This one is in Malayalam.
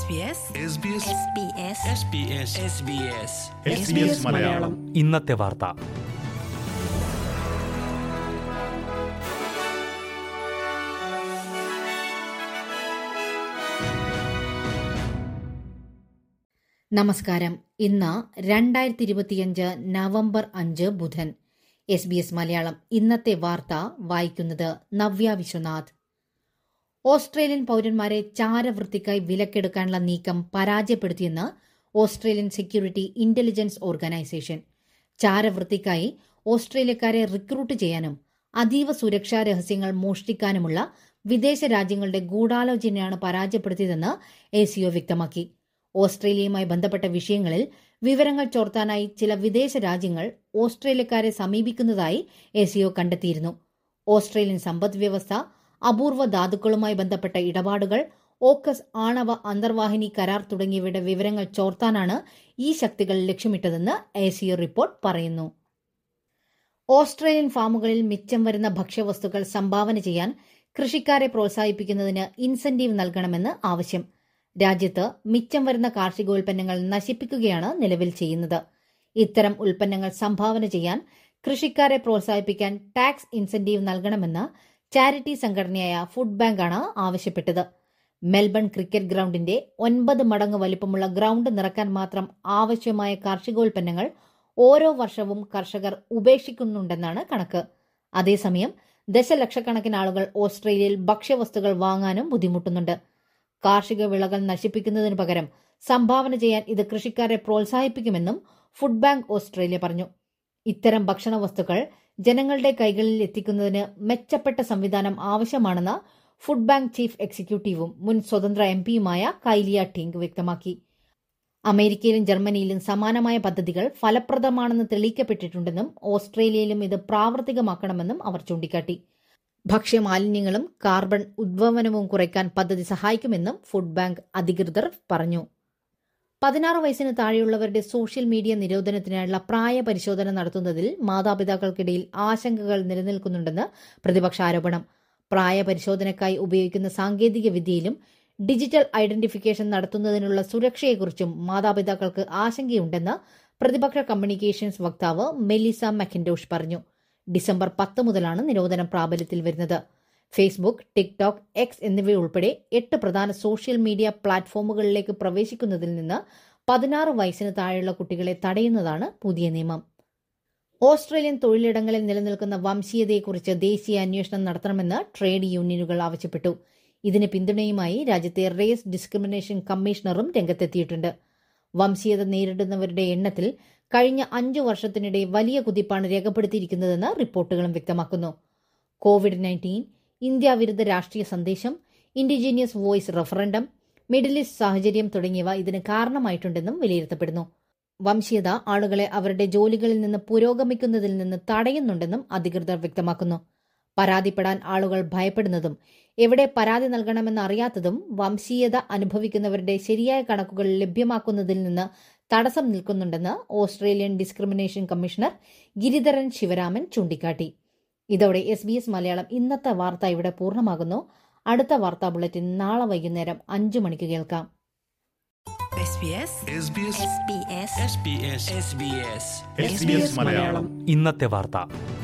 SBS മലയാളം ഇന്നത്തെ വാർത്ത നമസ്കാരം ഇന്ന് രണ്ടായിരത്തി ഇരുപത്തിയഞ്ച് നവംബർ അഞ്ച് ബുധൻ എസ് ബി എസ് മലയാളം ഇന്നത്തെ വാർത്ത വായിക്കുന്നത് നവ്യ വിശ്വനാഥ് ഓസ്ട്രേലിയൻ പൌരന്മാരെ ചാരവൃത്തിക്കായി വിലക്കെടുക്കാനുള്ള നീക്കം പരാജയപ്പെടുത്തിയെന്ന് ഓസ്ട്രേലിയൻ സെക്യൂരിറ്റി ഇന്റലിജൻസ് ഓർഗനൈസേഷൻ ചാരവൃത്തിക്കായി ഓസ്ട്രേലിയക്കാരെ റിക്രൂട്ട് ചെയ്യാനും അതീവ സുരക്ഷാ രഹസ്യങ്ങൾ മോഷ്ടിക്കാനുമുള്ള വിദേശ രാജ്യങ്ങളുടെ ഗൂഢാലോചനയാണ് പരാജയപ്പെടുത്തിയതെന്ന് എ സിഒ വ്യക്തമാക്കി ഓസ്ട്രേലിയയുമായി ബന്ധപ്പെട്ട വിഷയങ്ങളിൽ വിവരങ്ങൾ ചോർത്താനായി ചില വിദേശ രാജ്യങ്ങൾ ഓസ്ട്രേലിയക്കാരെ സമീപിക്കുന്നതായി എ സിഒ കണ്ടെത്തിയിരുന്നു ഓസ്ട്രേലിയൻ സമ്പദ് വ്യവസ്ഥ അപൂർവ ധാതുക്കളുമായി ബന്ധപ്പെട്ട ഇടപാടുകൾ ഓക്കസ് ആണവ അന്തർവാഹിനി കരാർ തുടങ്ങിയവയുടെ വിവരങ്ങൾ ചോർത്താനാണ് ഈ ശക്തികൾ ലക്ഷ്യമിട്ടതെന്ന് എ സിഒ റിപ്പോർട്ട് പറയുന്നു ഓസ്ട്രേലിയൻ ഫാമുകളിൽ മിച്ചം വരുന്ന ഭക്ഷ്യവസ്തുക്കൾ സംഭാവന ചെയ്യാൻ കൃഷിക്കാരെ പ്രോത്സാഹിപ്പിക്കുന്നതിന് ഇൻസെന്റീവ് നൽകണമെന്ന് ആവശ്യം രാജ്യത്ത് മിച്ചം വരുന്ന കാർഷികോൽപ്പന്നങ്ങൾ നശിപ്പിക്കുകയാണ് നിലവിൽ ചെയ്യുന്നത് ഇത്തരം ഉൽപ്പന്നങ്ങൾ സംഭാവന ചെയ്യാൻ കൃഷിക്കാരെ പ്രോത്സാഹിപ്പിക്കാൻ ടാക്സ് ഇൻസെന്റീവ് നൽകണമെന്ന് ചാരിറ്റി സംഘടനയായ ഫുഡ് ബാങ്കാണ് ആവശ്യപ്പെട്ടത് മെൽബൺ ക്രിക്കറ്റ് ഗ്രൌണ്ടിന്റെ ഒൻപത് മടങ്ങ് വലിപ്പമുള്ള ഗ്രൌണ്ട് നിറക്കാൻ മാത്രം ആവശ്യമായ കാർഷികോൽപ്പന്നങ്ങൾ ഓരോ വർഷവും കർഷകർ ഉപേക്ഷിക്കുന്നുണ്ടെന്നാണ് കണക്ക് അതേസമയം ദശലക്ഷക്കണക്കിന് ആളുകൾ ഓസ്ട്രേലിയയിൽ ഭക്ഷ്യവസ്തുക്കൾ വാങ്ങാനും ബുദ്ധിമുട്ടുന്നുണ്ട് കാർഷിക വിളകൾ നശിപ്പിക്കുന്നതിന് പകരം സംഭാവന ചെയ്യാൻ ഇത് കൃഷിക്കാരെ പ്രോത്സാഹിപ്പിക്കുമെന്നും ഫുഡ് ബാങ്ക് ഓസ്ട്രേലിയ പറഞ്ഞു ഇത്തരം ഭക്ഷണ വസ്തുക്കൾ ജനങ്ങളുടെ കൈകളിൽ എത്തിക്കുന്നതിന് മെച്ചപ്പെട്ട സംവിധാനം ആവശ്യമാണെന്ന് ഫുഡ് ബാങ്ക് ചീഫ് എക്സിക്യൂട്ടീവും മുൻ സ്വതന്ത്ര എം പിയുമായ കൈലിയ ടിങ്ക് വ്യക്തമാക്കി അമേരിക്കയിലും ജർമ്മനിയിലും സമാനമായ പദ്ധതികൾ ഫലപ്രദമാണെന്ന് തെളിയിക്കപ്പെട്ടിട്ടുണ്ടെന്നും ഓസ്ട്രേലിയയിലും ഇത് പ്രാവർത്തികമാക്കണമെന്നും അവർ ചൂണ്ടിക്കാട്ടി ഭക്ഷ്യമാലിന്യങ്ങളും കാർബൺ ഉദ്വമനവും കുറയ്ക്കാൻ പദ്ധതി സഹായിക്കുമെന്നും ഫുഡ് ബാങ്ക് അധികൃതർ പറഞ്ഞു പതിനാറ് വയസ്സിന് താഴെയുള്ളവരുടെ സോഷ്യൽ മീഡിയ നിരോധനത്തിനായുള്ള പ്രായ പരിശോധന നടത്തുന്നതിൽ മാതാപിതാക്കൾക്കിടയിൽ ആശങ്കകൾ നിലനിൽക്കുന്നുണ്ടെന്ന് പ്രതിപക്ഷ ആരോപണം പ്രായ പരിശോധനയ്ക്കായി ഉപയോഗിക്കുന്ന സാങ്കേതിക വിദ്യയിലും ഡിജിറ്റൽ ഐഡന്റിഫിക്കേഷൻ നടത്തുന്നതിനുള്ള സുരക്ഷയെക്കുറിച്ചും മാതാപിതാക്കൾക്ക് ആശങ്കയുണ്ടെന്ന് പ്രതിപക്ഷ കമ്മ്യൂണിക്കേഷൻസ് വക്താവ് മെലിസ മക്കിൻഡോഷ് പറഞ്ഞു ഡിസംബർ പത്ത് മുതലാണ് നിരോധനം പ്രാബല്യത്തിൽ വരുന്നത് ഫേസ്ബുക്ക് ടിക്ടോക്ക് എക്സ് എന്നിവയുൾപ്പെടെ എട്ട് പ്രധാന സോഷ്യൽ മീഡിയ പ്ലാറ്റ്ഫോമുകളിലേക്ക് പ്രവേശിക്കുന്നതിൽ നിന്ന് പതിനാറ് വയസ്സിന് താഴെയുള്ള കുട്ടികളെ തടയുന്നതാണ് പുതിയ നിയമം ഓസ്ട്രേലിയൻ തൊഴിലിടങ്ങളിൽ നിലനിൽക്കുന്ന വംശീയതയെക്കുറിച്ച് ദേശീയ അന്വേഷണം നടത്തണമെന്ന് ട്രേഡ് യൂണിയനുകൾ ആവശ്യപ്പെട്ടു ഇതിന് പിന്തുണയുമായി രാജ്യത്തെ റേസ് ഡിസ്ക്രിമിനേഷൻ കമ്മീഷണറും രംഗത്തെത്തിയിട്ടുണ്ട് വംശീയത നേരിടുന്നവരുടെ എണ്ണത്തിൽ കഴിഞ്ഞ അഞ്ചു വർഷത്തിനിടെ വലിയ കുതിപ്പാണ് രേഖപ്പെടുത്തിയിരിക്കുന്നതെന്ന് റിപ്പോർട്ടുകളും വ്യക്തമാക്കുന്നു കോവിഡ് നയൻറ്റീൻ ഇന്ത്യ വിരുദ്ധ രാഷ്ട്രീയ സന്ദേശം Indigenous Voice referendum Middle East സാഹചര്യം തുടങ്ങിയവ ഇതിന് കാരണമായിട്ടുണ്ടെന്നും വിലയിരുത്തപ്പെടുന്നു വംശീയത ആളുകളെ അവരുടെ ജോലികളിൽ നിന്ന് പുരോഗമിക്കുന്നതിൽ നിന്ന് തടയുന്നുണ്ടെന്നും അധികൃതർ വ്യക്തമാക്കുന്നു പരാതിപ്പെടാൻ ആളുകൾ ഭയപ്പെടുന്നതും എവിടെ പരാതി നൽകണമെന്ന് അറിയാത്തതും വംശീയത അനുഭവിക്കുന്നവരുടെ ശരിയായ കണക്കുകൾ ലഭ്യമാക്കുന്നതിൽ നിന്ന് തടസ്സം നിൽക്കുന്നുണ്ടെന്ന് Australian discrimination commissioner Giridharan Sivaraman ചൂണ്ടിക്കാട്ടി ഇതോടെ എസ് ബി എസ് മലയാളം ഇന്നത്തെ വാർത്ത ഇവിടെ പൂർണ്ണമാകുന്നു അടുത്ത വാർത്താ ബുള്ളറ്റിൻ നാളെ വൈകുന്നേരം അഞ്ചു മണിക്ക് കേൾക്കാം SBS മലയാളം ഇന്നത്തെ വാർത്ത